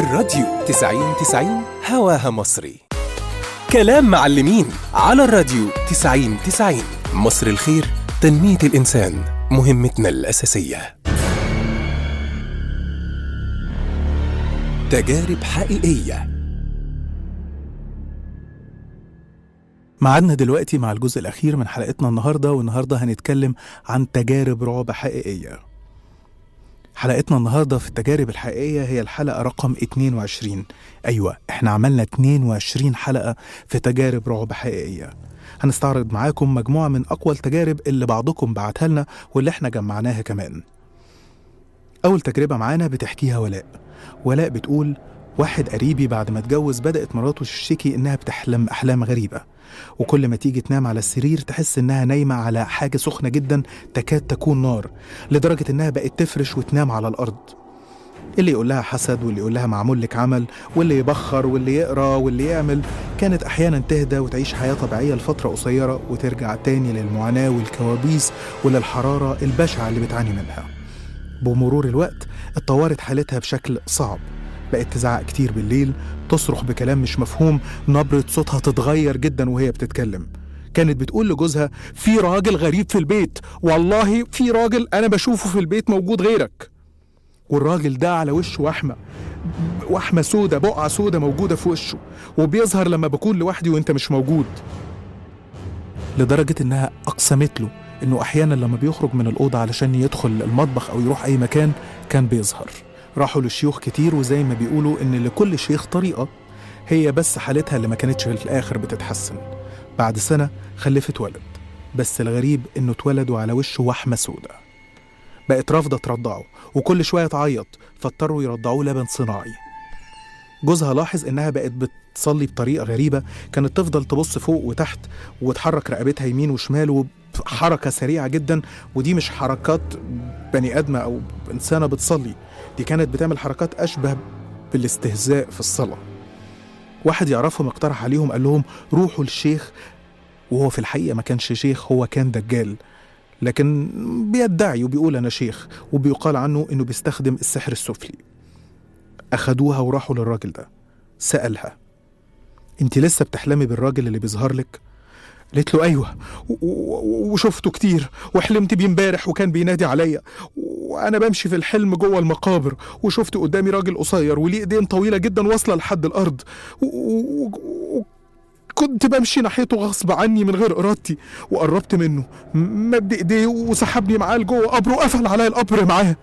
الراديو 90 90 هواها مصري كلام معلمين على الراديو 90 90 مصر الخير تنمية الإنسان مهمتنا الأساسية تجارب حقيقية معادنا دلوقتي مع الجزء الأخير من حلقتنا النهاردة والنهاردة هنتكلم عن تجارب رعب حقيقية حلقتنا النهاردة في التجارب الحقيقية هي الحلقة رقم 22 أيوة احنا عملنا 22 حلقة في تجارب رعب حقيقية هنستعرض معاكم مجموعة من أقوى التجارب اللي بعضكم بعتها لنا واللي احنا جمعناها كمان أول تجربة معانا بتحكيها ولاء ولاء بتقول واحد قريبي بعد ما اتجوز بدأت مراته تشتكي إنها بتحلم أحلام غريبة وكل ما تيجي تنام على السرير تحس إنها نايمة على حاجة سخنة جدا تكاد تكون نار لدرجة إنها بقت تفرش وتنام على الأرض اللي يقول لها حسد واللي يقول لها معمول لك عمل واللي يبخر واللي يقرا واللي يعمل كانت احيانا تهدى وتعيش حياه طبيعيه لفتره قصيره وترجع تاني للمعاناه والكوابيس وللحراره البشعه اللي بتعاني منها بمرور الوقت اتطورت حالتها بشكل صعب بقت تزعق كتير بالليل تصرخ بكلام مش مفهوم نبرة صوتها تتغير جدا وهي بتتكلم كانت بتقول لجوزها في راجل غريب في البيت والله في راجل أنا بشوفه في البيت موجود غيرك والراجل ده على وشه وحمة وحمة سودة بقعة سودة موجودة في وشه وبيظهر لما بكون لوحدي وانت مش موجود لدرجة انها اقسمت له انه احيانا لما بيخرج من الأوضة علشان يدخل المطبخ او يروح اي مكان كان بيظهر راحوا لشيوخ كتير وزي ما بيقولوا ان لكل شيخ طريقة هي بس حالتها اللي ما كانتش في الاخر بتتحسن بعد سنة خلفت ولد بس الغريب انه اتولد وعلى وشه وحمة سودة بقت رافضة ترضعه وكل شوية تعيط فاضطروا يرضعوه لبن صناعي جوزها لاحظ انها بقت بتصلي بطريقة غريبة كانت تفضل تبص فوق وتحت وتحرك رقبتها يمين وشمال وحركة سريعة جدا ودي مش حركات بني آدمة أو إنسانة بتصلي دي كانت بتعمل حركات أشبه بالاستهزاء في الصلاة واحد يعرفهم اقترح عليهم قال لهم روحوا للشيخ وهو في الحقيقة ما كانش شيخ هو كان دجال لكن بيدعي وبيقول أنا شيخ وبيقال عنه إنه بيستخدم السحر السفلي أخدوها وراحوا للراجل ده سألها أنت لسه بتحلمي بالراجل اللي بيظهر لك؟ قالت له أيوه وشفته كتير وحلمت بيه امبارح وكان بينادي عليا وانا بمشي في الحلم جوه المقابر وشفت قدامي راجل قصير وليه ايدين طويله جدا واصله لحد الارض وكنت بمشي ناحيته غصب عني من غير ارادتي وقربت منه مد ايديه وسحبني معاه لجوه قبره وقفل عليا القبر معاه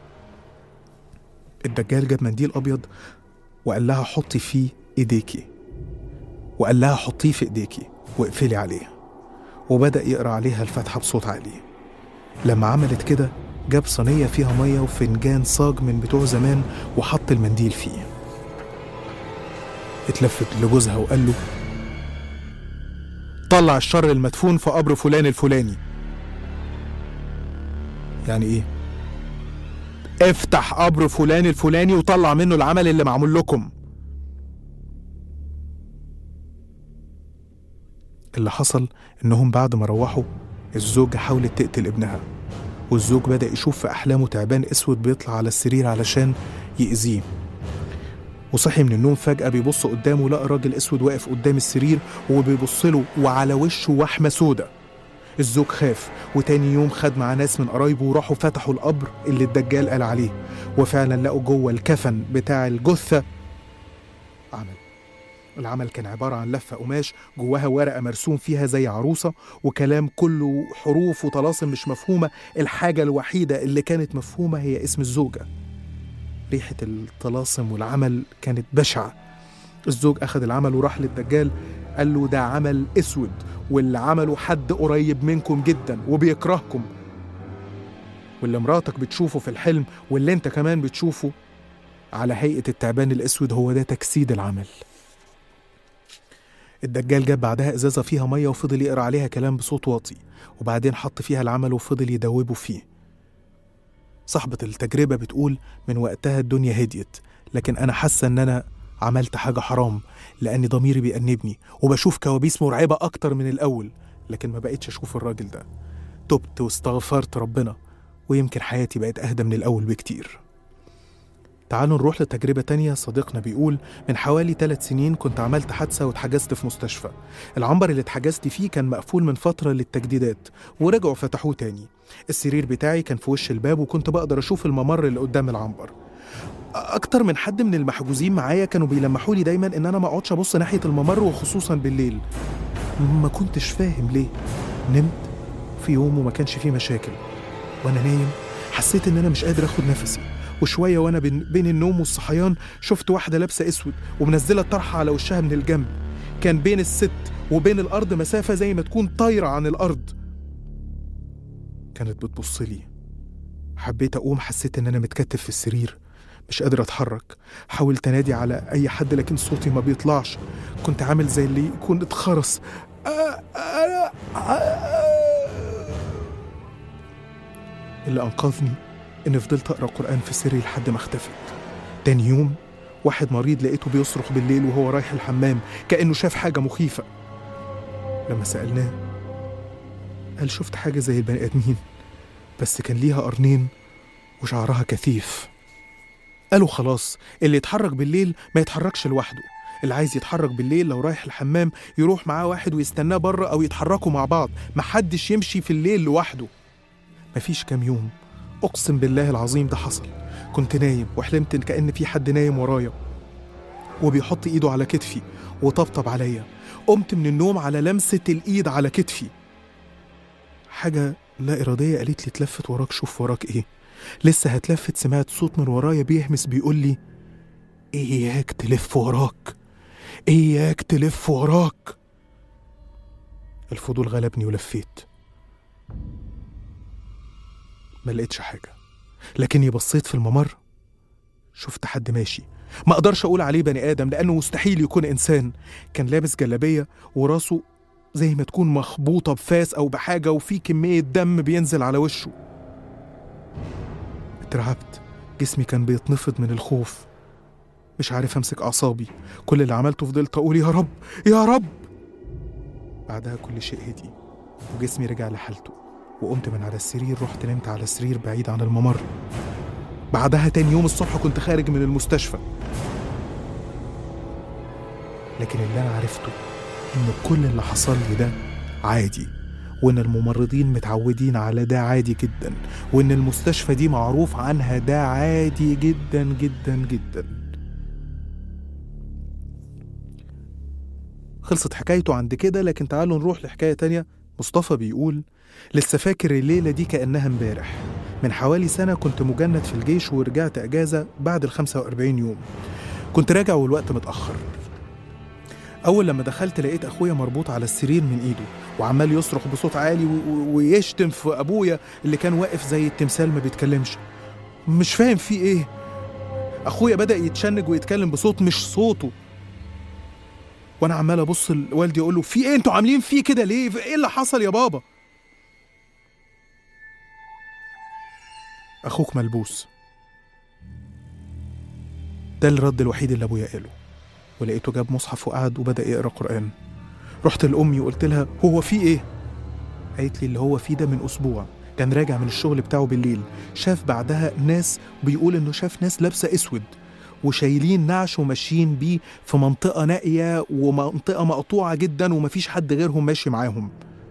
الدجال جاب منديل ابيض وقال لها حطي فيه ايديكي وقال لها حطيه في ايديكي واقفلي عليه وبدأ يقرأ عليها الفاتحة بصوت عالي لما عملت كده جاب صينية فيها مية وفنجان صاج من بتوع زمان وحط المنديل فيه اتلفت لجوزها وقال له طلع الشر المدفون في قبر فلان الفلاني يعني ايه افتح قبر فلان الفلاني وطلع منه العمل اللي معمول لكم اللي حصل انهم بعد ما روحوا الزوجة حاولت تقتل ابنها والزوج بدأ يشوف في أحلامه تعبان أسود بيطلع على السرير علشان يأذيه وصحي من النوم فجأة بيبص قدامه لقى راجل أسود واقف قدام السرير وبيبص له وعلى وشه وحمة سودة الزوج خاف وتاني يوم خد معاه ناس من قرايبه وراحوا فتحوا القبر اللي الدجال قال عليه وفعلا لقوا جوه الكفن بتاع الجثة عمل العمل كان عبارة عن لفة قماش جواها ورقة مرسوم فيها زي عروسة وكلام كله حروف وطلاسم مش مفهومة الحاجة الوحيدة اللي كانت مفهومة هي اسم الزوجة ريحة الطلاسم والعمل كانت بشعة الزوج أخذ العمل وراح للدجال قال له ده عمل أسود واللي عمله حد قريب منكم جدا وبيكرهكم واللي مراتك بتشوفه في الحلم واللي انت كمان بتشوفه على هيئة التعبان الأسود هو ده تجسيد العمل الدجال جاب بعدها ازازه فيها ميه وفضل يقرا عليها كلام بصوت واطي وبعدين حط فيها العمل وفضل يدوبه فيه صاحبة التجربة بتقول من وقتها الدنيا هديت لكن أنا حاسة إن أنا عملت حاجة حرام لأن ضميري بيأنبني وبشوف كوابيس مرعبة أكتر من الأول لكن ما بقتش أشوف الراجل ده تبت واستغفرت ربنا ويمكن حياتي بقت أهدى من الأول بكتير تعالوا نروح لتجربة تانية صديقنا بيقول من حوالي ثلاث سنين كنت عملت حادثة واتحجزت في مستشفى العنبر اللي اتحجزت فيه كان مقفول من فترة للتجديدات ورجعوا فتحوه تاني السرير بتاعي كان في وش الباب وكنت بقدر أشوف الممر اللي قدام العنبر أكتر من حد من المحجوزين معايا كانوا بيلمحوا لي دايما إن أنا ما أقعدش أبص ناحية الممر وخصوصا بالليل ما كنتش فاهم ليه نمت في يوم وما كانش فيه مشاكل وأنا نايم حسيت إن أنا مش قادر آخد نفسي وشوية وأنا بين, بين النوم والصحيان شفت واحدة لابسة أسود ومنزلة طرحة على وشها من الجنب كان بين الست وبين الأرض مسافة زي ما تكون طايرة عن الأرض كانت بتبص لي حبيت أقوم حسيت إن أنا متكتف في السرير مش قادر أتحرك حاولت أنادي على أي حد لكن صوتي ما بيطلعش كنت عامل زي اللي يكون اتخرس اللي أنقذني إني فضلت أقرأ قرآن في سري لحد ما اختفت تاني يوم واحد مريض لقيته بيصرخ بالليل وهو رايح الحمام كأنه شاف حاجة مخيفة لما سألناه قال شفت حاجة زي البني آدمين بس كان ليها قرنين وشعرها كثيف قالوا خلاص اللي يتحرك بالليل ما يتحركش لوحده اللي عايز يتحرك بالليل لو رايح الحمام يروح معاه واحد ويستناه بره أو يتحركوا مع بعض محدش يمشي في الليل لوحده مفيش كام يوم أقسم بالله العظيم ده حصل كنت نايم وحلمت إن كأن في حد نايم ورايا وبيحط إيده على كتفي وطبطب عليا قمت من النوم على لمسة الإيد على كتفي حاجة لا إرادية قالت لي تلفت وراك شوف وراك إيه لسه هتلفت سمعت صوت من ورايا بيهمس بيقول لي إياك تلف وراك إياك تلف وراك الفضول غلبني ولفيت ما لقيتش حاجة لكني بصيت في الممر شفت حد ماشي ما اقدرش اقول عليه بني ادم لانه مستحيل يكون انسان كان لابس جلابيه وراسه زي ما تكون مخبوطه بفاس او بحاجه وفي كميه دم بينزل على وشه اترعبت جسمي كان بيتنفض من الخوف مش عارف امسك اعصابي كل اللي عملته فضلت اقول يا رب يا رب بعدها كل شيء هدي وجسمي رجع لحالته وقمت من على السرير رحت نمت على سرير بعيد عن الممر بعدها تاني يوم الصبح كنت خارج من المستشفى لكن اللي انا عرفته ان كل اللي حصل لي ده عادي وان الممرضين متعودين على ده عادي جدا وان المستشفى دي معروف عنها ده عادي جدا جدا جدا خلصت حكايته عند كده لكن تعالوا نروح لحكاية تانية مصطفى بيقول لسه فاكر الليلة دي كأنها امبارح من حوالي سنة كنت مجند في الجيش ورجعت أجازة بعد ال 45 يوم كنت راجع والوقت متأخر أول لما دخلت لقيت أخويا مربوط على السرير من إيده وعمال يصرخ بصوت عالي و- و- ويشتم في أبويا اللي كان واقف زي التمثال ما بيتكلمش مش فاهم فيه إيه أخويا بدأ يتشنج ويتكلم بصوت مش صوته وأنا عمال أبص لوالدي أقول له في إيه أنتوا عاملين فيه كده ليه؟ إيه اللي حصل يا بابا؟ أخوك ملبوس ده الرد الوحيد اللي أبويا قاله ولقيته جاب مصحف وقعد وبدأ يقرأ قرآن رحت لأمي وقلت لها هو في إيه؟ قالت لي اللي هو فيه ده من أسبوع كان راجع من الشغل بتاعه بالليل شاف بعدها ناس بيقول إنه شاف ناس لابسة أسود وشايلين نعش وماشيين بيه في منطقة نائية ومنطقة مقطوعة جدا ومفيش حد غيرهم ماشي معاهم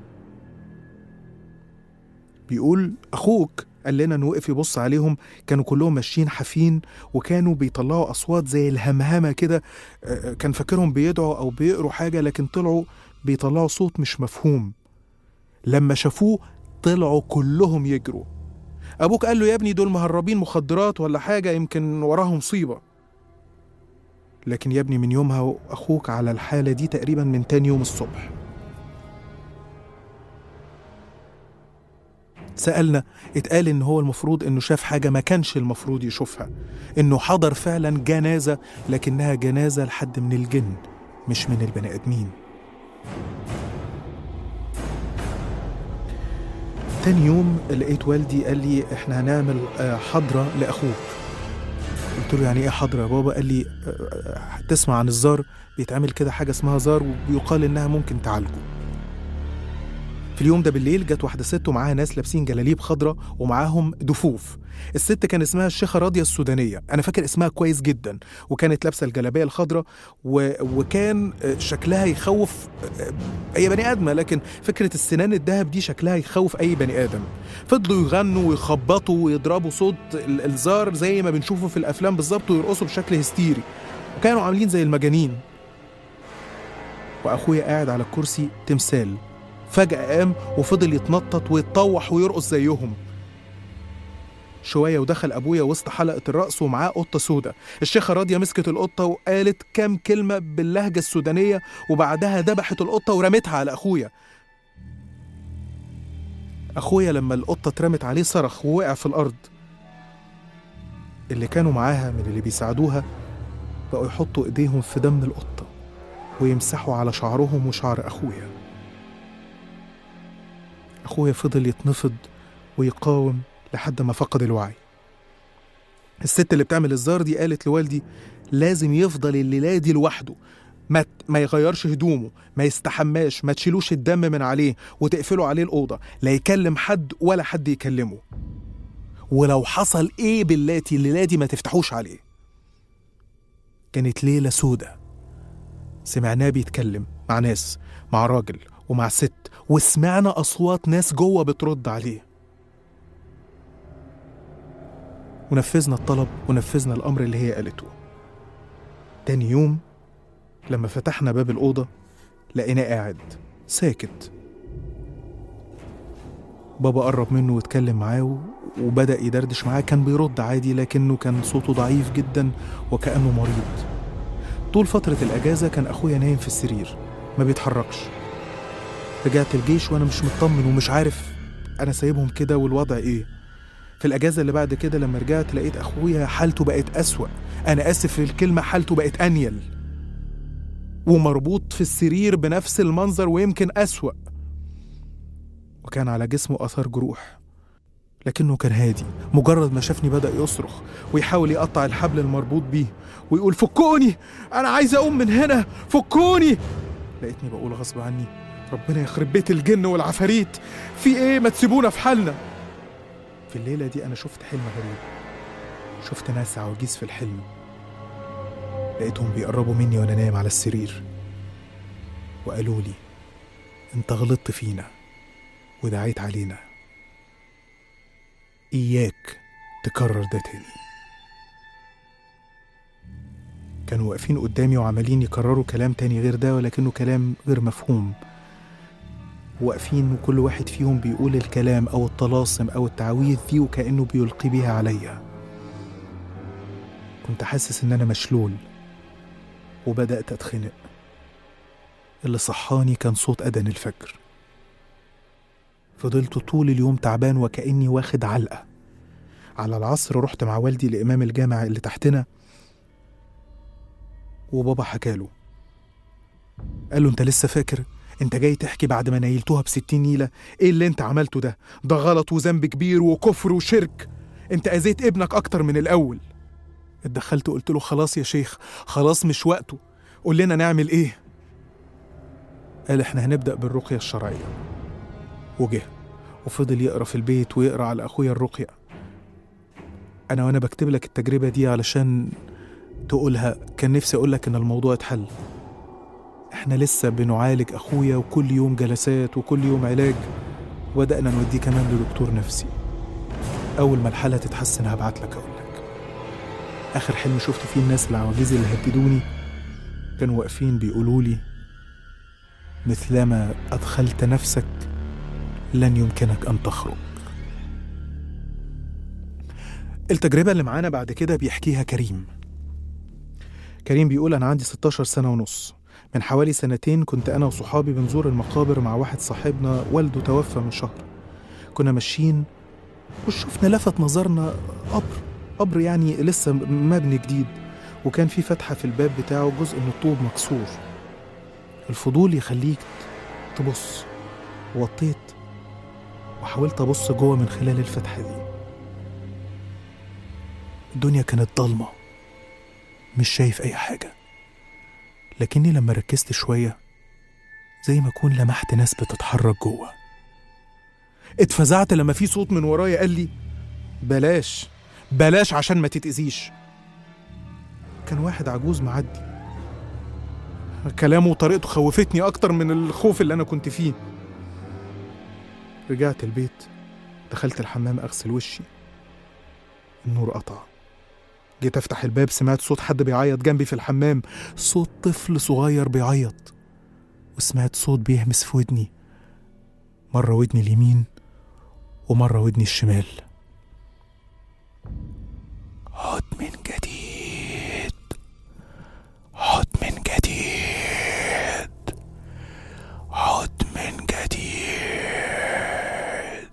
بيقول أخوك قال لنا انه وقف يبص عليهم كانوا كلهم ماشيين حافين وكانوا بيطلعوا اصوات زي الهمهمه كده آه، كان فاكرهم بيدعوا او بيقروا حاجه لكن طلعوا بيطلعوا صوت مش مفهوم لما شافوه طلعوا كلهم يجروا ابوك قال له يا ابني دول مهربين مخدرات ولا حاجه يمكن وراهم مصيبه لكن يا ابني من يومها اخوك على الحاله دي تقريبا من تاني يوم الصبح سألنا اتقال إن هو المفروض إنه شاف حاجة ما كانش المفروض يشوفها إنه حضر فعلا جنازة لكنها جنازة لحد من الجن مش من البني آدمين تاني يوم لقيت والدي قال لي احنا هنعمل آه، حضرة لأخوك قلت له يعني ايه حضرة يا بابا قال لي آه، آه، تسمع عن الزار بيتعمل كده حاجة اسمها زار وبيقال انها ممكن تعالجه في اليوم ده بالليل جت واحدة ست ومعاها ناس لابسين جلاليب خضراء ومعاهم دفوف الست كان اسمها الشيخة راضية السودانية أنا فاكر اسمها كويس جدا وكانت لابسة الجلابية الخضراء و... وكان شكلها يخوف أي بني آدمة لكن فكرة السنان الذهب دي شكلها يخوف أي بني آدم فضلوا يغنوا ويخبطوا ويضربوا صوت ال- الزار زي ما بنشوفه في الأفلام بالظبط ويرقصوا بشكل هستيري وكانوا عاملين زي المجانين وأخويا قاعد على الكرسي تمثال فجأة قام وفضل يتنطط ويتطوح ويرقص زيهم شوية ودخل أبويا وسط حلقة الرقص ومعاه قطة سودة الشيخة راضية مسكت القطة وقالت كام كلمة باللهجة السودانية وبعدها ذبحت القطة ورمتها على أخويا أخويا لما القطة اترمت عليه صرخ ووقع في الأرض اللي كانوا معاها من اللي بيساعدوها بقوا يحطوا إيديهم في دم القطة ويمسحوا على شعرهم وشعر أخويا أخويا فضل يتنفض ويقاوم لحد ما فقد الوعي الست اللي بتعمل الزار دي قالت لوالدي لازم يفضل الليلة دي لوحده ما ما يغيرش هدومه ما يستحماش ما تشيلوش الدم من عليه وتقفلوا عليه الأوضة لا يكلم حد ولا حد يكلمه ولو حصل ايه باللاتي الليلة دي ما تفتحوش عليه كانت ليلة سودة سمعناه بيتكلم مع ناس مع راجل ومع ست وسمعنا أصوات ناس جوه بترد عليه ونفذنا الطلب ونفذنا الأمر اللي هي قالته تاني يوم لما فتحنا باب الأوضة لقيناه قاعد ساكت بابا قرب منه واتكلم معاه و- وبدأ يدردش معاه كان بيرد عادي لكنه كان صوته ضعيف جدا وكأنه مريض طول فترة الأجازة كان أخويا نايم في السرير ما بيتحركش رجعت الجيش وأنا مش مطمن ومش عارف أنا سايبهم كده والوضع إيه في الأجازة اللي بعد كده لما رجعت لقيت أخويا حالته بقت أسوأ أنا آسف في الكلمة حالته بقت أنيل ومربوط في السرير بنفس المنظر ويمكن أسوأ وكان على جسمه أثر جروح لكنه كان هادي مجرد ما شافني بدأ يصرخ ويحاول يقطع الحبل المربوط بيه ويقول فكوني أنا عايز أقوم من هنا فكوني لقيتني بقول غصب عني ربنا يخرب بيت الجن والعفاريت في إيه ما تسيبونا في حالنا في الليلة دي أنا شفت حلم غريب شفت ناس عواجيز في الحلم لقيتهم بيقربوا مني وأنا نايم على السرير وقالوا لي أنت غلطت فينا ودعيت علينا إياك تكرر ده تاني كانوا واقفين قدامي وعمالين يكرروا كلام تاني غير ده ولكنه كلام غير مفهوم واقفين وكل واحد فيهم بيقول الكلام أو الطلاسم أو التعويذ دي وكأنه بيلقي بيها عليا كنت حاسس إن أنا مشلول وبدأت أتخنق اللي صحاني كان صوت أذان الفجر فضلت طول اليوم تعبان وكأني واخد علقة على العصر رحت مع والدي لإمام الجامع اللي تحتنا وبابا حكاله قال له انت لسه فاكر انت جاي تحكي بعد ما نيلتوها بستين نيلة ايه اللي انت عملته ده ده غلط وذنب كبير وكفر وشرك انت اذيت ابنك اكتر من الاول اتدخلت وقلت له خلاص يا شيخ خلاص مش وقته قول لنا نعمل ايه قال احنا هنبدأ بالرقية الشرعية وجه وفضل يقرا في البيت ويقرا على اخويا الرقية انا وانا بكتب لك التجربة دي علشان تقولها كان نفسي اقول لك ان الموضوع اتحل احنا لسه بنعالج اخويا وكل يوم جلسات وكل يوم علاج وبدأنا نوديه كمان لدكتور نفسي اول ما الحالة تتحسن هبعت لك اقول لك اخر حلم شفت فيه الناس العواجيز اللي هددوني كانوا واقفين بيقولوا لي مثلما ادخلت نفسك لن يمكنك ان تخرج التجربة اللي معانا بعد كده بيحكيها كريم كريم بيقول أنا عندي 16 سنة ونص من حوالي سنتين كنت أنا وصحابي بنزور المقابر مع واحد صاحبنا والده توفى من شهر كنا ماشيين وشفنا لفت نظرنا قبر قبر يعني لسه مبني جديد وكان في فتحة في الباب بتاعه جزء من الطوب مكسور الفضول يخليك تبص وطيت وحاولت أبص جوه من خلال الفتحة دي الدنيا كانت ضلمة مش شايف أي حاجة لكني لما ركزت شوية زي ما أكون لمحت ناس بتتحرك جوه اتفزعت لما في صوت من ورايا قال لي بلاش بلاش عشان ما تتأذيش كان واحد عجوز معدي كلامه وطريقته خوفتني أكتر من الخوف اللي أنا كنت فيه رجعت البيت دخلت الحمام أغسل وشي النور قطع جيت أفتح الباب سمعت صوت حد بيعيط جنبي في الحمام صوت طفل صغير بيعيط وسمعت صوت بيهمس في ودني مرة ودني اليمين ومرة ودني الشمال عد من جديد عد من جديد عد من جديد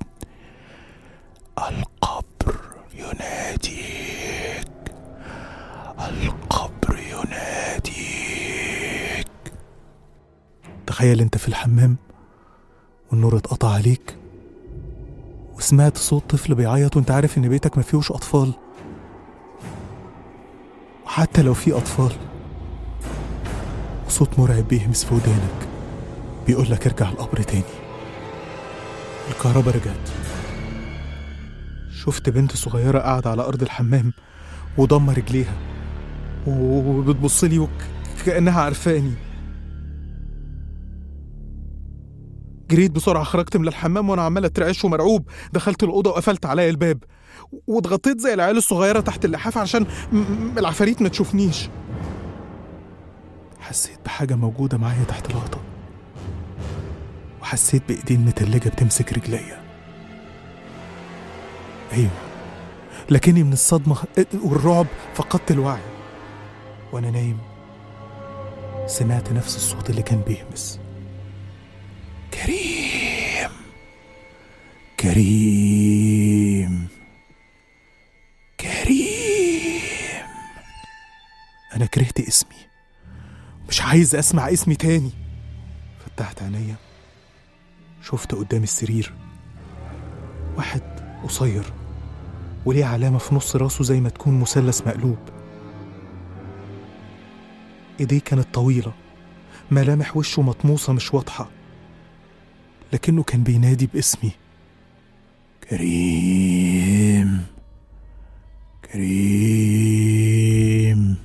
القبر يناديك القبر يناديك تخيل انت في الحمام والنور اتقطع عليك وسمعت صوت طفل بيعيط وانت عارف ان بيتك ما فيهوش اطفال وحتى لو في اطفال وصوت مرعب بيهمس في ودانك بيقول لك ارجع القبر تاني الكهرباء رجعت شفت بنت صغيرة قاعدة على أرض الحمام وضم رجليها وبتبص لي وكأنها عارفاني جريت بسرعة خرجت من الحمام وأنا عمال أترعش ومرعوب دخلت الأوضة وقفلت عليا الباب واتغطيت زي العيال الصغيرة تحت اللحاف عشان م- م- العفاريت ما تشوفنيش حسيت بحاجة موجودة معايا تحت الغطا وحسيت بإيدين متلجة بتمسك رجليا أيوة لكني من الصدمة والرعب فقدت الوعي وأنا نايم سمعت نفس الصوت اللي كان بيهمس كريم كريم كريم أنا كرهت اسمي مش عايز أسمع اسمي تاني فتحت عينيا شفت قدام السرير واحد قصير وليه علامة في نص راسه زي ما تكون مثلث مقلوب ايديه كانت طويلة ملامح وشه مطموسة مش واضحة لكنه كان بينادي باسمي كريم كريم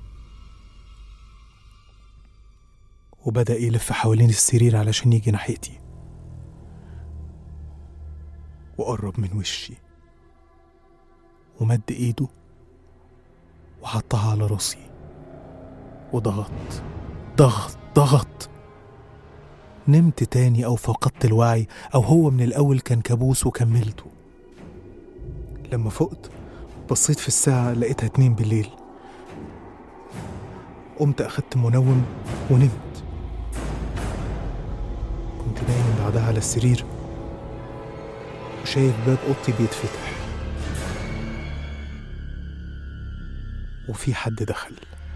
وبدأ يلف حوالين السرير علشان يجي ناحيتي وقرب من وشي ومد ايده وحطها على راسي وضغط ضغط ضغط نمت تاني او فقدت الوعي او هو من الاول كان كابوس وكملته لما فقت بصيت في الساعة لقيتها اتنين بالليل قمت أخدت منوم ونمت كنت نايم بعدها على السرير وشايف باب أوضتي بيتفتح وفي حد دخل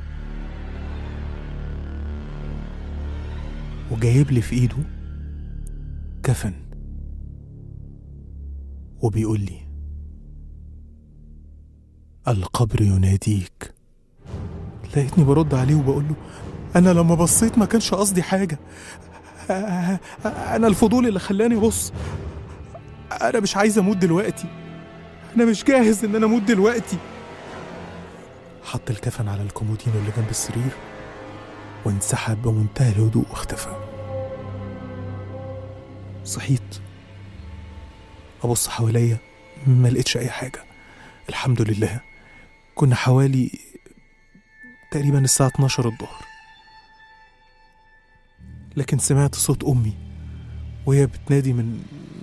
وجايب لي في ايده كفن وبيقول لي القبر يناديك لقيتني برد عليه وبقول له انا لما بصيت ما كانش قصدي حاجه انا الفضول اللي خلاني ابص انا مش عايز اموت دلوقتي انا مش جاهز ان انا اموت دلوقتي حط الكفن على الكومودينو اللي جنب السرير وانسحب بمنتهى الهدوء واختفى صحيت ابص حواليا ما لقيتش اي حاجه الحمد لله كنا حوالي تقريبا الساعه 12 الظهر لكن سمعت صوت امي وهي بتنادي من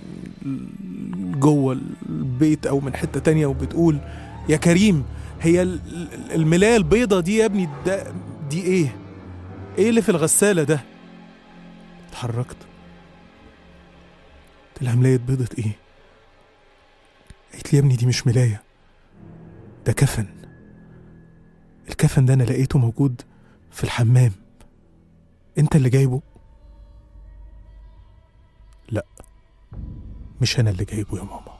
جوه البيت او من حته تانية وبتقول يا كريم هي الملايه البيضه دي يا ابني ده دي ايه ايه اللي في الغسالة ده؟ اتحركت قلت لها ملاية بيضة ايه؟ قالت لي يا ابني دي مش ملاية ده كفن الكفن ده انا لقيته موجود في الحمام انت اللي جايبه؟ لا مش انا اللي جايبه يا ماما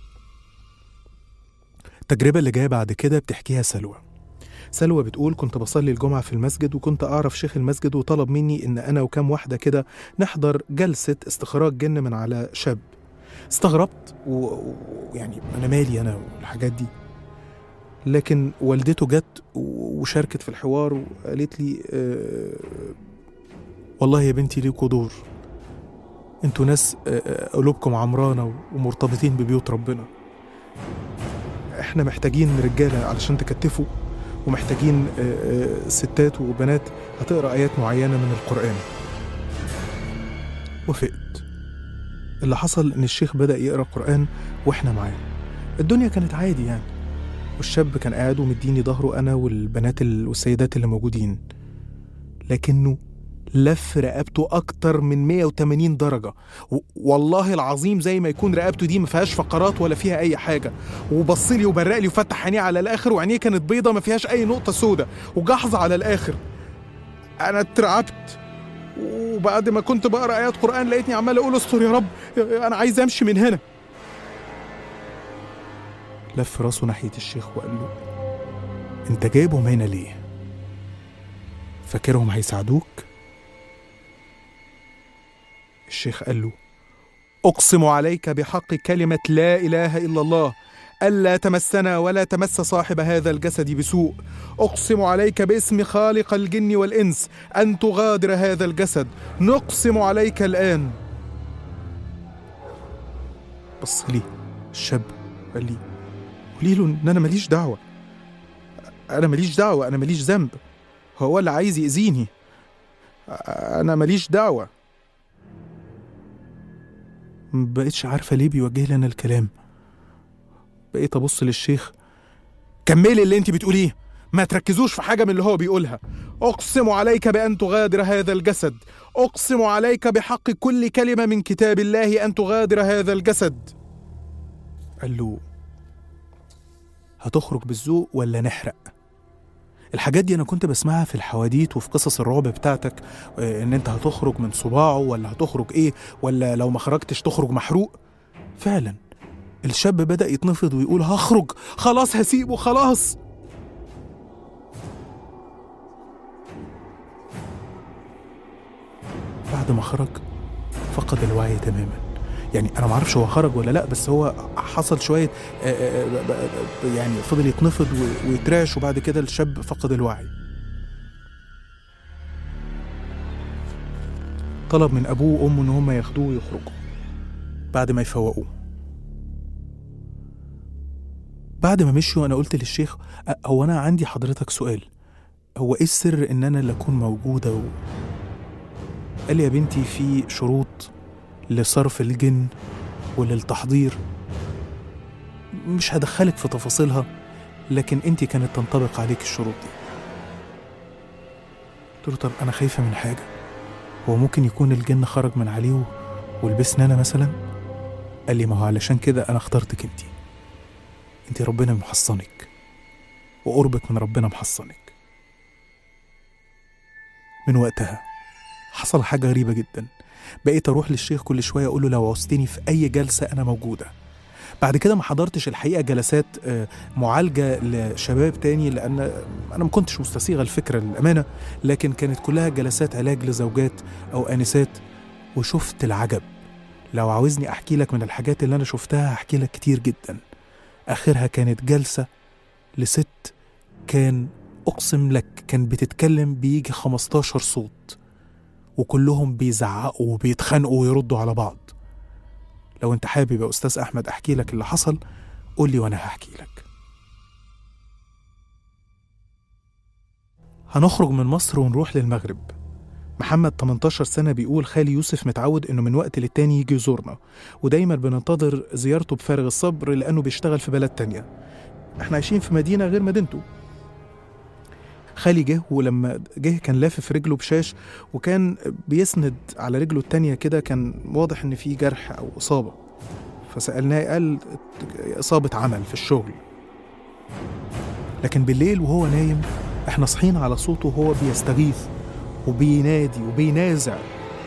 التجربة اللي جاية بعد كده بتحكيها سلوى سلوى بتقول كنت بصلي الجمعة في المسجد وكنت أعرف شيخ المسجد وطلب مني إن أنا وكام واحدة كده نحضر جلسة استخراج جن من على شاب استغربت ويعني انا مالي انا والحاجات دي لكن والدته جت وشاركت في الحوار وقالت لي آه والله يا بنتي ليكوا دور انتوا ناس آه، آه، قلوبكم عمرانة ومرتبطين ببيوت ربنا احنا محتاجين رجالة علشان تكتفوا ومحتاجين آه، آه، ستات وبنات هتقرا ايات معينة من القرآن وافقت اللي حصل ان الشيخ بدأ يقرا قرآن واحنا معاه الدنيا كانت عادي يعني والشاب كان قاعد ومديني ظهره انا والبنات ال- والسيدات اللي موجودين لكنه لف رقبته اكتر من 180 درجه و- والله العظيم زي ما يكون رقبته دي ما فيهاش فقرات ولا فيها اي حاجه وبص لي وبرق لي وفتح عينيه على الاخر وعينيه كانت بيضه ما فيهاش اي نقطه سودة وجحظه على الاخر انا اترعبت وبعد ما كنت بقرا ايات قران لقيتني عمال اقول استر يا رب انا عايز امشي من هنا لف راسه ناحيه الشيخ وقال له انت جايبهم هنا ليه فاكرهم هيساعدوك الشيخ قال له اقسم عليك بحق كلمه لا اله الا الله الا تمسنا ولا تمس صاحب هذا الجسد بسوء اقسم عليك باسم خالق الجن والانس ان تغادر هذا الجسد نقسم عليك الان بص لي الشاب قال لي قولي له ان انا ماليش دعوه انا ماليش دعوه انا ماليش ذنب هو اللي عايز يأذيني انا ماليش دعوه مبقتش عارفه ليه بيوجه لنا الكلام بقيت ابص للشيخ كملي اللي انت بتقوليه ما تركزوش في حاجه من اللي هو بيقولها اقسم عليك بان تغادر هذا الجسد اقسم عليك بحق كل كلمه من كتاب الله ان تغادر هذا الجسد قال له هتخرج بالذوق ولا نحرق الحاجات دي انا كنت بسمعها في الحواديت وفي قصص الرعب بتاعتك آه، ان انت هتخرج من صباعه ولا هتخرج ايه ولا لو ما خرجتش تخرج محروق فعلا الشاب بدأ يتنفض ويقول هخرج خلاص هسيبه خلاص بعد ما خرج فقد الوعي تماما يعني انا ما اعرفش هو خرج ولا لا بس هو حصل شويه آه، آه، آه، ب- ب- يعني فضل يتنفض و- ويترعش وبعد كده الشاب فقد الوعي طلب من ابوه وامه ان هم ياخدوه ويخرجوا بعد ما يفوقوه بعد ما مشوا انا قلت للشيخ أ- هو انا عندي حضرتك سؤال هو ايه السر ان انا اللي اكون موجوده و... قال لي يا بنتي في شروط لصرف الجن وللتحضير مش هدخلك في تفاصيلها لكن انت كانت تنطبق عليك الشروط دي قلت له طب انا خايفه من حاجه هو ممكن يكون الجن خرج من عليه و- ولبسني انا مثلا قال لي ما هو علشان كده انا اخترتك انت انت ربنا محصنك وقربك من ربنا محصنك من وقتها حصل حاجة غريبة جدا بقيت أروح للشيخ كل شوية أقول له لو عوزتني في أي جلسة أنا موجودة بعد كده ما حضرتش الحقيقة جلسات آه، معالجة لشباب تاني لأن أنا ما كنتش مستسيغة الفكرة للأمانة لكن كانت كلها جلسات علاج لزوجات أو آنسات وشفت العجب لو عاوزني أحكي لك من الحاجات اللي أنا شفتها هحكي لك كتير جدا آخرها كانت جلسة لست كان أقسم لك كان بتتكلم بيجي 15 صوت وكلهم بيزعقوا وبيتخانقوا ويردوا على بعض لو انت حابب يا أستاذ أحمد أحكي لك اللي حصل قول لي وأنا هحكي لك هنخرج من مصر ونروح للمغرب محمد 18 سنة بيقول خالي يوسف متعود إنه من وقت للتاني يجي يزورنا ودايما بننتظر زيارته بفارغ الصبر لأنه بيشتغل في بلد تانية احنا عايشين في مدينة غير مدينته خالي جه ولما جه كان لافف رجله بشاش وكان بيسند على رجله التانية كده كان واضح ان في جرح او اصابة فسألناه قال اصابة عمل في الشغل لكن بالليل وهو نايم احنا صحينا على صوته وهو بيستغيث وبينادي وبينازع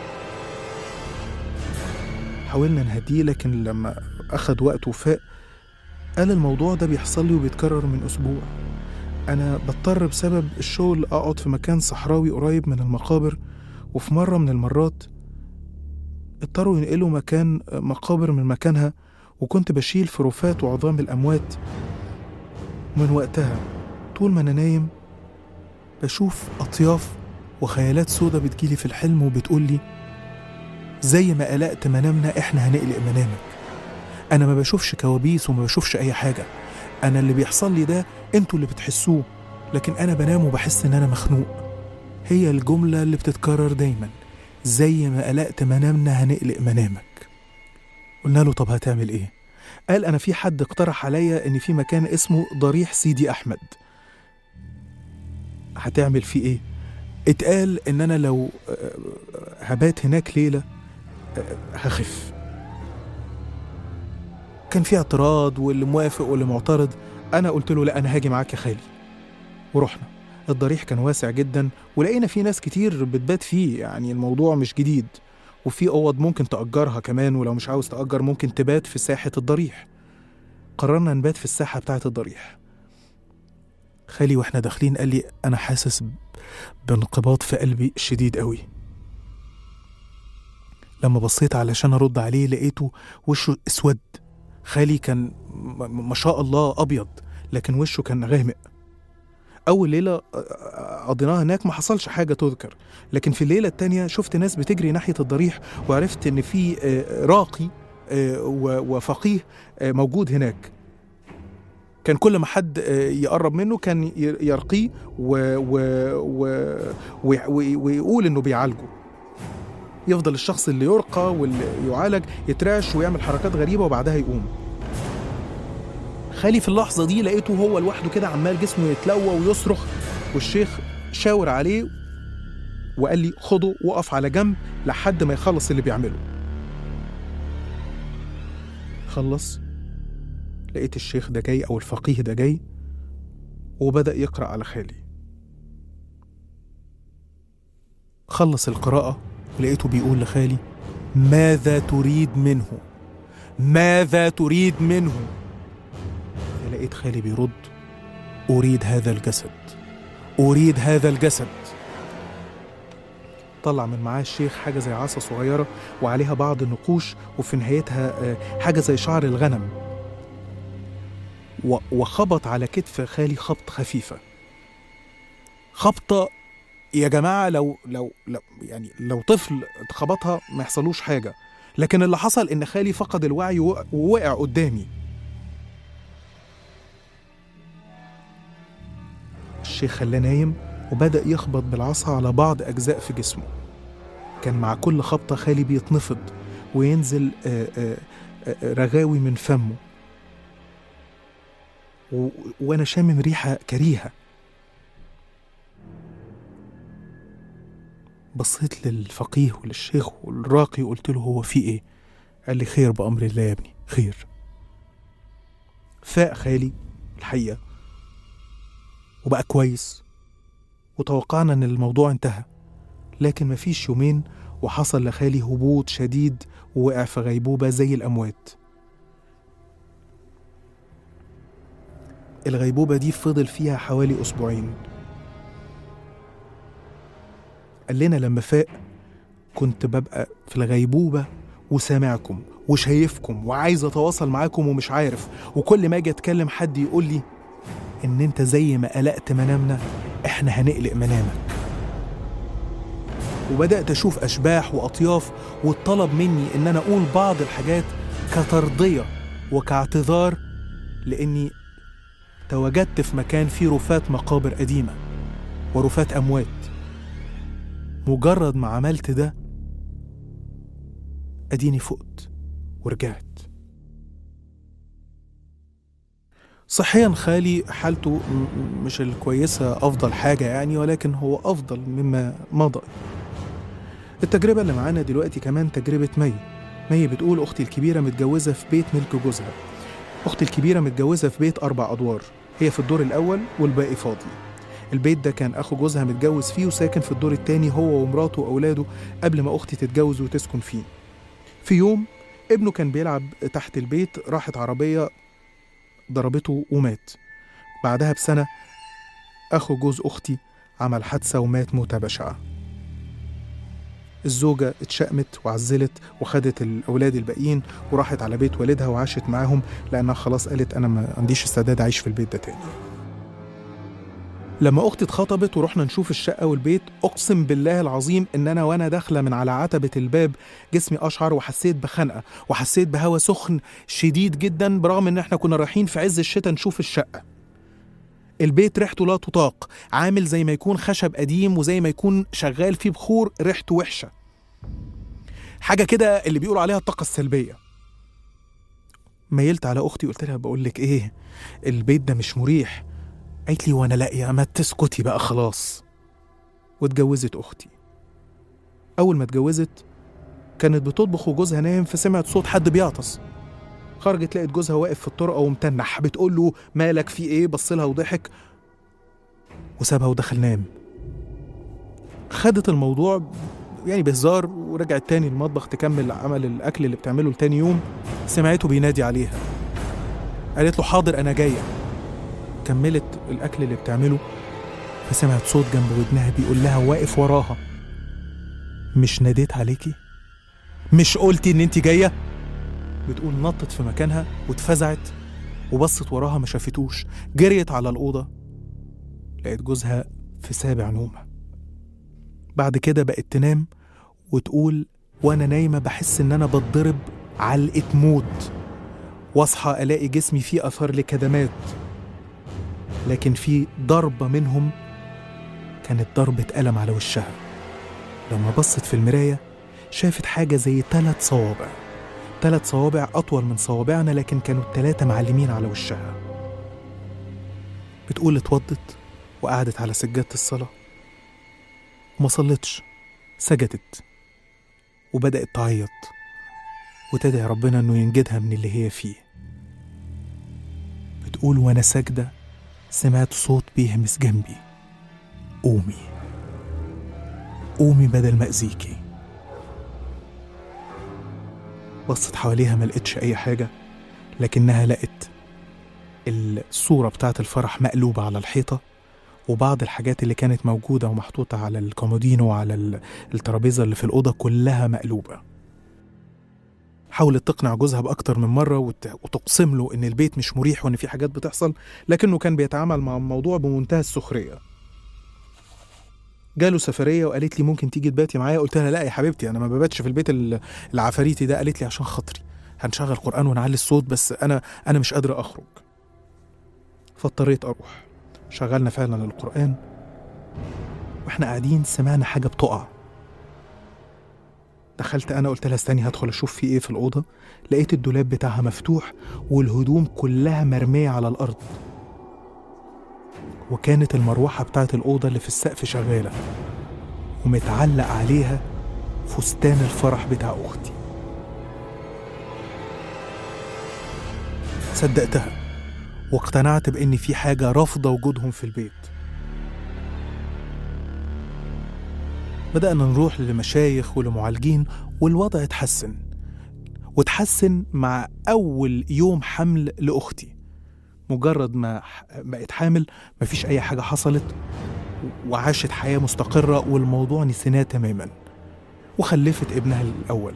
حاولنا نهديه لكن لما أخد وقت وفاق قال الموضوع ده بيحصل لي وبيتكرر من أسبوع أنا بضطر بسبب الشغل أقعد في مكان صحراوي قريب من المقابر وفي مرة من المرات اضطروا ينقلوا مكان مقابر من مكانها وكنت بشيل في رفات وعظام الأموات من وقتها طول ما أنا نايم بشوف أطياف وخيالات سودة بتجيلي في الحلم وبتقولي زي ما قلقت منامنا احنا هنقلق منامك انا ما بشوفش كوابيس وما بشوفش اي حاجه انا اللي بيحصل لي ده انتوا اللي بتحسوه لكن انا بنام وبحس ان انا مخنوق هي الجمله اللي بتتكرر دايما زي ما قلقت منامنا هنقلق منامك قلنا له طب هتعمل ايه قال انا في حد اقترح عليا ان في مكان اسمه ضريح سيدي احمد هتعمل فيه ايه اتقال ان انا لو آه، هبات هناك ليله آه، هخف كان في اعتراض واللي موافق واللي معترض انا قلت له لا انا هاجي معاك يا خالي ورحنا الضريح كان واسع جدا ولقينا في ناس كتير بتبات فيه يعني الموضوع مش جديد وفي اوض ممكن تأجرها كمان ولو مش عاوز تأجر ممكن تبات في ساحة الضريح قررنا نبات في الساحة بتاعة الضريح خالي واحنا داخلين قال لي انا حاسس ب- بانقباض في قلبي شديد قوي لما بصيت علشان ارد عليه لقيته وشه اسود خالي كان م- ما شاء الله ابيض لكن وشه كان غامق اول ليله آه، قضيناها هناك ما حصلش حاجه تذكر لكن في الليله التانية شفت ناس بتجري ناحيه الضريح وعرفت ان في آه، راقي آه، و- وفقيه آه، موجود هناك كان كل ما حد آه، يقرب منه كان ي- يرقيه و و و و و ويقول انه بيعالجه يفضل الشخص اللي يرقى واللي يعالج يترعش ويعمل حركات غريبه وبعدها يقوم خالي في اللحظه دي لقيته هو لوحده كده عمال جسمه يتلوى ويصرخ والشيخ شاور عليه وقال لي خده وقف على جنب لحد ما يخلص اللي بيعمله خلص لقيت الشيخ ده جاي او الفقيه ده جاي وبدأ يقرأ على خالي خلص القراءة ولقيته بيقول لخالي ماذا تريد منه ماذا تريد منه لقيت خالي بيرد أريد هذا الجسد أريد هذا الجسد طلع من معاه الشيخ حاجة زي عصا صغيرة وعليها بعض النقوش وفي نهايتها آه، حاجة زي شعر الغنم و- وخبط على كتف خالي خبط خفيفة خبطة يا جماعة لو لو لو يعني لو طفل اتخبطها ما يحصلوش حاجة لكن اللي حصل إن خالي فقد الوعي ووق- ووقع قدامي الشيخ خلاه نايم وبدأ يخبط بالعصا على بعض أجزاء في جسمه كان مع كل خبطة خالي بيتنفض وينزل آه، آه، آه، رغاوي من فمه و... وانا شامم ريحه كريهه بصيت للفقيه وللشيخ والراقي وقلت له هو في ايه قال لي خير بامر الله يا ابني خير فاق خالي الحقيقه وبقى كويس وتوقعنا ان الموضوع انتهى لكن مفيش يومين وحصل لخالي هبوط شديد ووقع في غيبوبه زي الاموات الغيبوبة دي فضل فيها حوالي أسبوعين قال لنا لما فاق كنت ببقى في الغيبوبة وسامعكم وشايفكم وعايز أتواصل معاكم ومش عارف وكل ما أجي أتكلم حد يقول لي إن أنت زي ما قلقت منامنا إحنا هنقلق منامك وبدأت أشوف أشباح وأطياف واتطلب مني إن أنا أقول بعض الحاجات كترضية وكاعتذار لأني تواجدت في مكان فيه رفات مقابر قديمة ورفات أموات مجرد ما عملت ده أديني فقت ورجعت صحيا خالي حالته م- مش الكويسة أفضل حاجة يعني ولكن هو أفضل مما مضى التجربة اللي معانا دلوقتي كمان تجربة مي مي بتقول أختي الكبيرة متجوزة في بيت ملك جوزها أختي الكبيرة متجوزة في بيت أربع أدوار هي في الدور الأول والباقي فاضي البيت ده كان أخو جوزها متجوز فيه وساكن في الدور التاني هو ومراته وأولاده قبل ما أختي تتجوز وتسكن فيه في يوم ابنه كان بيلعب تحت البيت راحت عربية ضربته ومات بعدها بسنة أخو جوز أختي عمل حادثة ومات موتة بشعة الزوجة اتشقمت وعزلت وخدت الأولاد الباقيين وراحت على بيت والدها وعاشت معاهم لأنها خلاص قالت أنا ما عنديش استعداد أعيش في البيت ده تاني لما أختي اتخطبت ورحنا نشوف الشقة والبيت أقسم بالله العظيم إن أنا وأنا داخلة من على عتبة الباب جسمي أشعر وحسيت بخنقة وحسيت بهوا سخن شديد جدا برغم إن إحنا كنا رايحين في عز الشتاء نشوف الشقة البيت ريحته لا تطاق عامل زي ما يكون خشب قديم وزي ما يكون شغال فيه بخور ريحته وحشة حاجة كده اللي بيقولوا عليها الطاقة السلبية ميلت على أختي قلت لها بقول لك إيه البيت ده مش مريح قالت لي وانا لاقيه ما تسكتي بقى خلاص واتجوزت اختي اول ما اتجوزت كانت بتطبخ وجوزها نايم فسمعت صوت حد بيعطس خرجت لقت جوزها واقف في الطرقه ومتنح بتقول له مالك في ايه بص لها وضحك وسابها ودخل نام خدت الموضوع يعني بهزار ورجعت تاني المطبخ تكمل عمل الاكل اللي بتعمله لتاني يوم سمعته بينادي عليها قالت له حاضر انا جايه كملت الاكل اللي بتعمله فسمعت صوت جنب ودنها بيقول لها واقف وراها مش ناديت عليكي مش قلتي ان انت جايه بتقول نطت في مكانها واتفزعت وبصت وراها ما شافتوش جريت على الاوضه لقيت جوزها في سابع نومه بعد كده بقت تنام وتقول وانا نايمه بحس ان انا بتضرب علقه موت واصحى الاقي جسمي فيه اثار لكدمات لكن في ضربة منهم كانت ضربة ألم على وشها لما بصت في المراية شافت حاجة زي ثلاث صوابع ثلاث صوابع أطول من صوابعنا لكن كانوا التلاتة معلمين على وشها بتقول اتوضت وقعدت على سجادة الصلاة وما صلتش سجدت وبدأت تعيط وتدعي ربنا إنه ينجدها من اللي هي فيه بتقول وأنا ساجدة سمعت صوت بيهمس جنبي قومي قومي بدل ما أذيكي بصت حواليها ما لقتش أي حاجة لكنها لقت الصورة بتاعت الفرح مقلوبة على الحيطة وبعض الحاجات اللي كانت موجودة ومحطوطة على الكومودينو وعلى ال- الترابيزة اللي في الأوضة كلها مقلوبة حاولت تقنع جوزها بأكتر من مرة وت- وتقسم له إن البيت مش مريح وإن في حاجات بتحصل لكنه كان بيتعامل مع الموضوع بمنتهى السخرية جاله سفرية وقالت لي ممكن تيجي تباتي معايا قلت لها لا يا حبيبتي أنا ما بباتش في البيت ال- العفاريتي ده قالت لي عشان خاطري هنشغل قرآن ونعلي الصوت بس أنا أنا مش قادرة أخرج فاضطريت أروح شغلنا فعلا القرآن واحنا قاعدين سمعنا حاجة بتقع دخلت انا قلت لها استني هدخل اشوف في ايه في الاوضه لقيت الدولاب بتاعها مفتوح والهدوم كلها مرميه على الارض وكانت المروحه بتاعت الاوضه اللي في السقف شغاله ومتعلق عليها فستان الفرح بتاع اختي صدقتها واقتنعت بان في حاجه رافضه وجودهم في البيت بدأنا نروح لمشايخ ولمعالجين والوضع اتحسن واتحسن مع أول يوم حمل لأختي مجرد ما ح- بقت حامل مفيش أي حاجة حصلت وعاشت حياة مستقرة والموضوع نسيناه تماما وخلفت ابنها الأول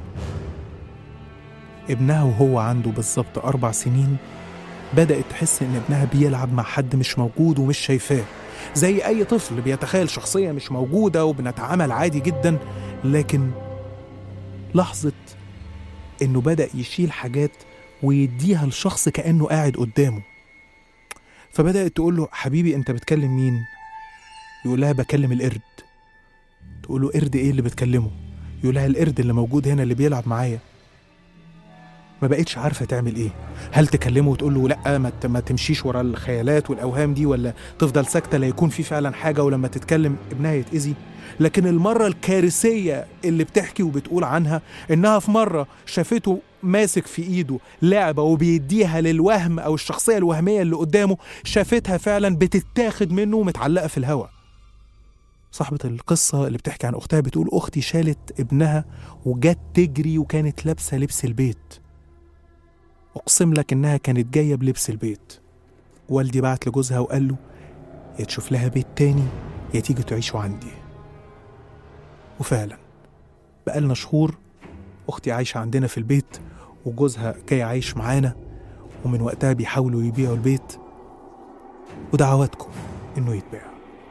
ابنها وهو عنده بالظبط أربع سنين بدأت تحس إن ابنها بيلعب مع حد مش موجود ومش شايفاه زي أي طفل بيتخيل شخصية مش موجودة وبنتعامل عادي جدا لكن لحظة إنه بدأ يشيل حاجات ويديها لشخص كأنه قاعد قدامه فبدأت تقول له حبيبي أنت بتكلم مين؟ يقول لها بكلم القرد تقول له قرد إيه اللي بتكلمه؟ يقول لها القرد اللي موجود هنا اللي بيلعب معايا ما بقتش عارفة تعمل إيه هل تكلمه وتقول له لأ ما ت- ما تمشيش ورا الخيالات والأوهام دي ولا تفضل ساكتة لا يكون في فعلا حاجة ولما تتكلم ابنها يتأذي لكن المرة الكارثية اللي بتحكي وبتقول عنها إنها في مرة شافته ماسك في إيده لعبة وبيديها للوهم أو الشخصية الوهمية اللي قدامه شافتها فعلا بتتاخد منه ومتعلقة في الهواء صاحبة القصة اللي بتحكي عن أختها بتقول أختي شالت ابنها وجت تجري وكانت لابسة لبس البيت أقسم لك إنها كانت جاية بلبس البيت والدي بعت لجوزها وقال له يا تشوف لها بيت تاني يا تيجي تعيشوا عندي وفعلا بقالنا شهور أختي عايشة عندنا في البيت وجوزها جاي عايش معانا ومن وقتها بيحاولوا يبيعوا البيت ودعواتكم إنه يتباع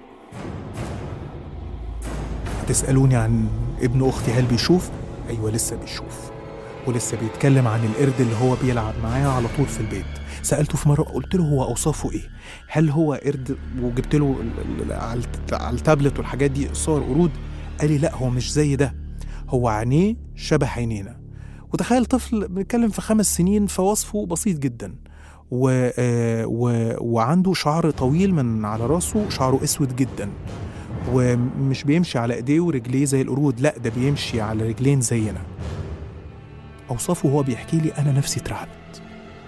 هتسألوني عن ابن أختي هل بيشوف؟ أيوة لسه بيشوف ولسه بيتكلم عن القرد اللي هو بيلعب معاه على طول في البيت سألته في مرة قلت له هو أوصافه إيه؟ هل هو قرد وجبت له ال- ال- على الت- على التابلت والحاجات دي صور قرود قال لي لا هو مش زي ده هو عينيه شبه عينينا وتخيل طفل بنتكلم في خمس سنين فوصفه بسيط جدا و... آه، و... وعنده شعر طويل من على راسه شعره اسود جدا ومش بيمشي على ايديه ورجليه زي القرود لا ده بيمشي على رجلين زينا اوصافه وهو بيحكي لي انا نفسي اترعبت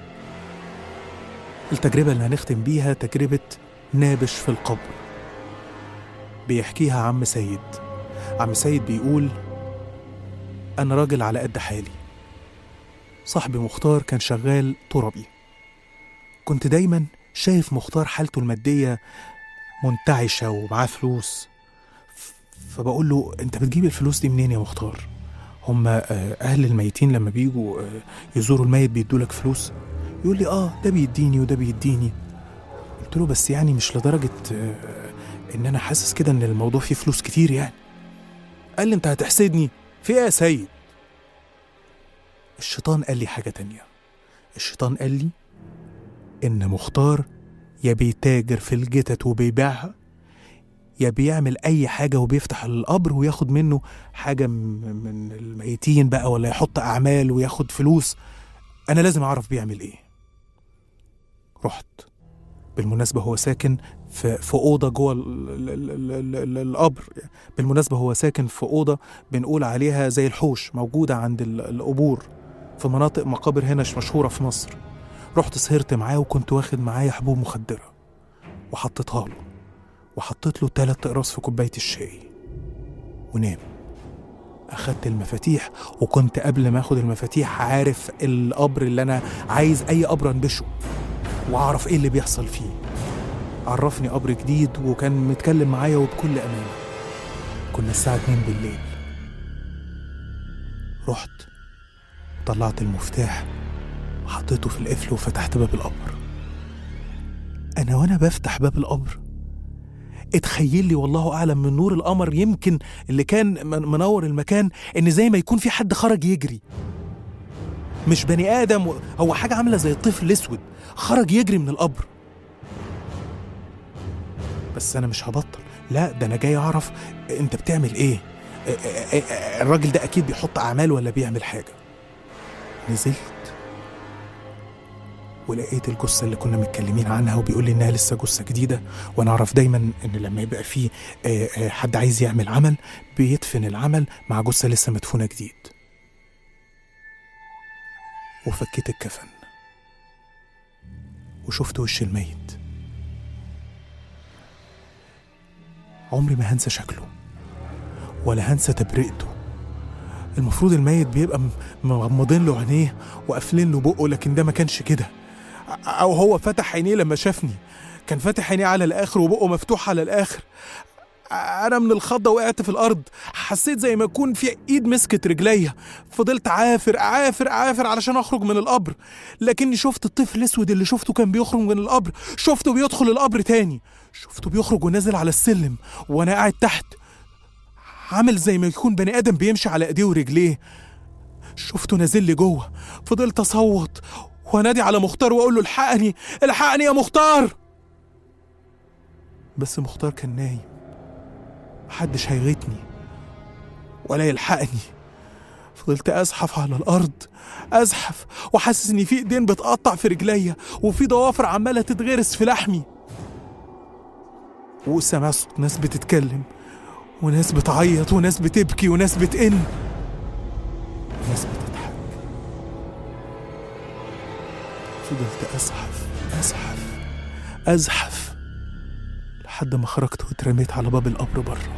التجربه اللي هنختم بيها تجربه نابش في القبر بيحكيها عم سيد عم سيد بيقول انا راجل على قد حالي صاحبي مختار كان شغال تربي كنت دايما شايف مختار حالته الماديه منتعشه ومعاه فلوس ف- فبقول له انت بتجيب الفلوس دي منين يا مختار هما آه، اهل الميتين لما بيجوا آه، يزوروا الميت بيدولك فلوس يقول لي اه ده بيديني وده بيديني قلت له بس يعني مش لدرجه آه، ان انا حاسس كده ان الموضوع فيه فلوس كتير يعني قال لي انت هتحسدني في ايه يا سيد الشيطان قال لي حاجه تانية الشيطان قال لي ان مختار يا بيتاجر في الجتت وبيبيعها يا بيعمل اي حاجه وبيفتح القبر وياخد منه حاجه م- من الميتين بقى ولا يحط اعمال وياخد فلوس انا لازم اعرف بيعمل ايه رحت بالمناسبه هو ساكن في في اوضه جوه ال- ال- ال- ال- ال- القبر بالمناسبه هو ساكن في اوضه بنقول عليها زي الحوش موجوده عند ال- القبور في مناطق مقابر هنا مش مشهوره في مصر رحت سهرت معاه وكنت واخد معايا حبوب مخدره وحطيتها له وحطيت له تلات اقراص في كوبايه الشاي ونام اخدت المفاتيح وكنت قبل ما اخد المفاتيح عارف القبر اللي انا عايز اي قبر انبشه واعرف ايه اللي بيحصل فيه عرفني قبر جديد وكان متكلم معايا وبكل امانه كنا الساعه 2 بالليل رحت طلعت المفتاح حطيته في القفل وفتحت باب القبر انا وانا بفتح باب القبر اتخيل لي والله اعلم من نور القمر يمكن اللي كان من- منور المكان ان زي ما يكون في حد خرج يجري مش بني ادم هو حاجه عامله زي الطفل الاسود خرج يجري من القبر بس انا مش هبطل لا ده انا جاي اعرف انت بتعمل ايه ا- ا- ا- الراجل ده اكيد بيحط اعمال ولا بيعمل حاجه نزلت ولقيت الجثه اللي كنا متكلمين عنها وبيقول لي انها لسه جثه جديده وانا اعرف دايما ان لما يبقى في آه، آه، حد عايز يعمل عمل بيدفن العمل مع جثه لسه مدفونه جديد وفكيت الكفن وشفت وش الميت عمري ما هنسى شكله ولا هنسى تبرئته المفروض الميت بيبقى م- مغمضين له عينيه وقافلين له بقه لكن ده ما كانش كده او هو فتح عينيه لما شافني كان فاتح عينيه على الاخر وبقه مفتوح على الاخر انا من الخضه وقعت في الارض حسيت زي ما يكون في ايد مسكت رجليا فضلت عافر عافر عافر علشان اخرج من القبر لكني شفت الطفل الاسود اللي شفته كان بيخرج من القبر شفته بيدخل القبر تاني شفته بيخرج ونازل على السلم وانا قاعد تحت عامل زي ما يكون بني ادم بيمشي على ايديه ورجليه شفته نازل لي جوه فضلت اصوت وانادي على مختار واقول له الحقني الحقني يا مختار بس مختار كان نايم محدش هيغيتني ولا يلحقني فضلت ازحف على الارض ازحف وحاسس ان في ايدين بتقطع في رجليا وفي ضوافر عماله تتغرس في لحمي وسمع صوت ناس بتتكلم وناس بتعيط وناس بتبكي وناس بتئن وناس بتضحك فضلت ازحف ازحف ازحف لحد ما خرجت واترميت على باب القبر بره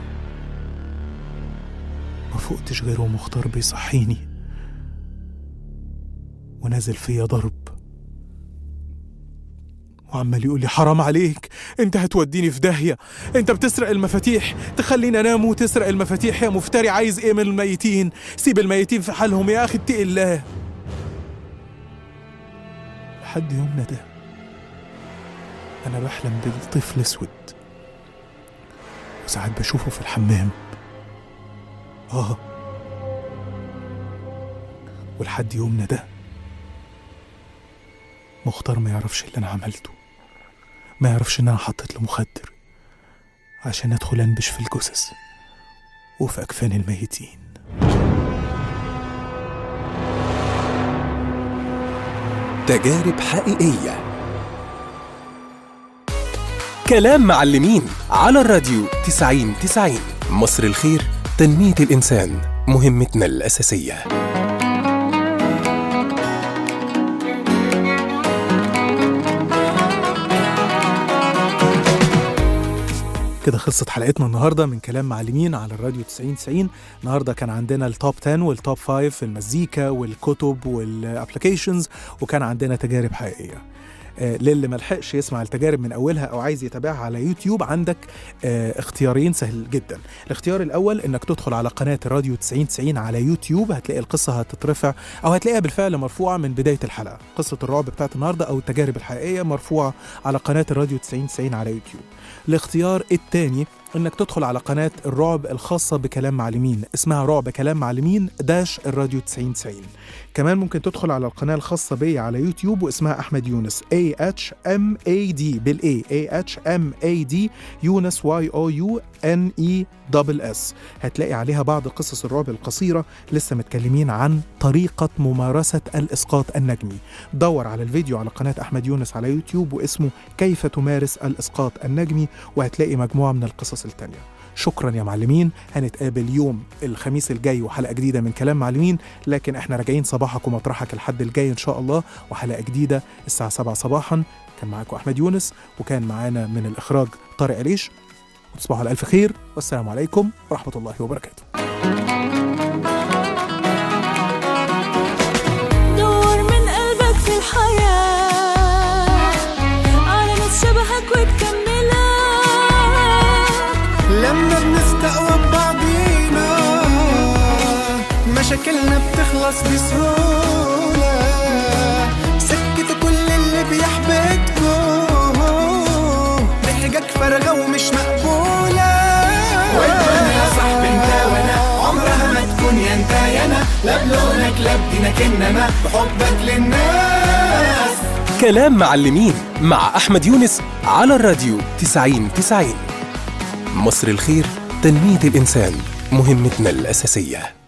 ما فقتش غير ومختار بيصحيني ونازل فيا ضرب وعمال يقول لي حرام عليك انت هتوديني في داهية انت بتسرق المفاتيح تخليني انام وتسرق المفاتيح يا مفتري عايز ايه من الميتين سيب الميتين في حالهم يا اخي اتقي الله لحد يومنا ده انا بحلم بالطفل اسود وساعات بشوفه في الحمام اه ولحد يومنا ده مختار ما يعرفش اللي انا عملته ما يعرفش ان انا حطيت له مخدر عشان ادخل انبش في الجثث وفي اكفان الميتين تجارب حقيقية كلام معلمين على الراديو 90 90 مصر الخير تنمية الإنسان مهمتنا الأساسية كده خلصت حلقتنا النهارده من كلام معلمين على الراديو 90 90 النهارده كان عندنا التوب 10 والتوب 5 في المزيكا والكتب والابلكيشنز وكان عندنا تجارب حقيقيه آه، للي ملحقش يسمع التجارب من اولها او عايز يتابعها على يوتيوب عندك آه، اختيارين سهل جدا الاختيار الاول انك تدخل على قناه الراديو 90 90 على يوتيوب هتلاقي القصه هتترفع او هتلاقيها بالفعل مرفوعه من بدايه الحلقه قصه الرعب بتاعت النهارده او التجارب الحقيقيه مرفوعه على قناه الراديو 90 90 على يوتيوب الاختيار الثاني انك تدخل على قناه الرعب الخاصه بكلام معلمين اسمها رعب كلام معلمين داش الراديو 90 90 كمان ممكن تدخل على القناه الخاصه بي على يوتيوب واسمها احمد يونس A H M A D بالاي A H M A D يونس Y O U N E دبل اس هتلاقي عليها بعض قصص الرعب القصيره لسه متكلمين عن طريقه ممارسه الاسقاط النجمي دور على الفيديو على قناه احمد يونس على يوتيوب واسمه كيف تمارس الاسقاط النجمي وهتلاقي مجموعه من القصص التانيه شكرا يا معلمين هنتقابل يوم الخميس الجاي وحلقه جديده من كلام معلمين لكن احنا راجعين صباحك ومطرحك الحد الجاي ان شاء الله وحلقه جديده الساعه 7 صباحا كان معاكم احمد يونس وكان معانا من الاخراج طارق عليش وتصبحوا على الف خير والسلام عليكم ورحمه الله وبركاته دور من قلبك في الحياة على ناس شبهك وتكملك لما بنستقوى ببعضينا مشاكلنا بتخلص بسهولة سكتوا كل اللي بيحبطكم ضحكك فارغة ومش مقبولة والدنيا يا صاحبي انت وانا عمرها ما تكون يا انت يا انا لا بلونك لا بدينك انما بحبك للناس كلام معلمين مع أحمد يونس على الراديو 90 90 مصر الخير تنمية الإنسان مهمتنا الأساسية